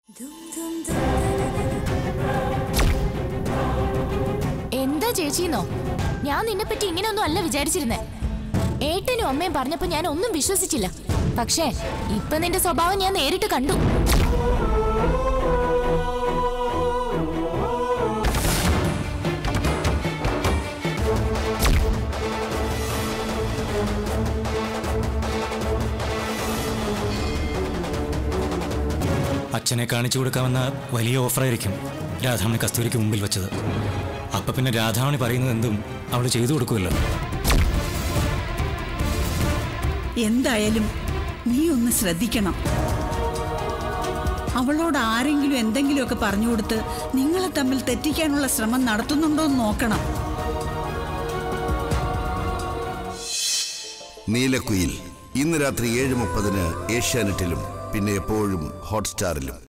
എന്താ ചേച്ചിന്നോ ഞാൻ നിന്നെ പറ്റി ഇങ്ങനെയൊന്നും അല്ല വിചാരിച്ചിരുന്നേ ഏട്ടനും അമ്മയും പറഞ്ഞപ്പോ ഞാൻ ഒന്നും വിശ്വസിച്ചില്ല പക്ഷേ ഇപ്പൊ നിന്റെ സ്വഭാവം ഞാൻ നേരിട്ട് കണ്ടു അച്ഛനെ കാണിച്ചു കൊടുക്കാമെന്ന വലിയ ഓഫറായിരിക്കും രാധാമണി കസ്തൂരിക്ക് മുമ്പിൽ വെച്ചത് അപ്പൊ പിന്നെ രാധാമണി പറയുന്നത് എന്തും അവൾ ചെയ്തു കൊടുക്കുമല്ലോ എന്തായാലും നീ ഒന്ന് ശ്രദ്ധിക്കണം അവളോട് ആരെങ്കിലും എന്തെങ്കിലുമൊക്കെ പറഞ്ഞു കൊടുത്ത് നിങ്ങളെ തമ്മിൽ തെറ്റിക്കാനുള്ള ശ്രമം നടത്തുന്നുണ്ടോ എന്ന് നോക്കണം നീലക്കുയിൽ ഇന്ന് രാത്രി ഏഴ് മുപ്പതിന് ഏഷ്യാനെറ്റിലും പിന്നെ എപ്പോഴും ഹോട്ട്സ്റ്റാറിലും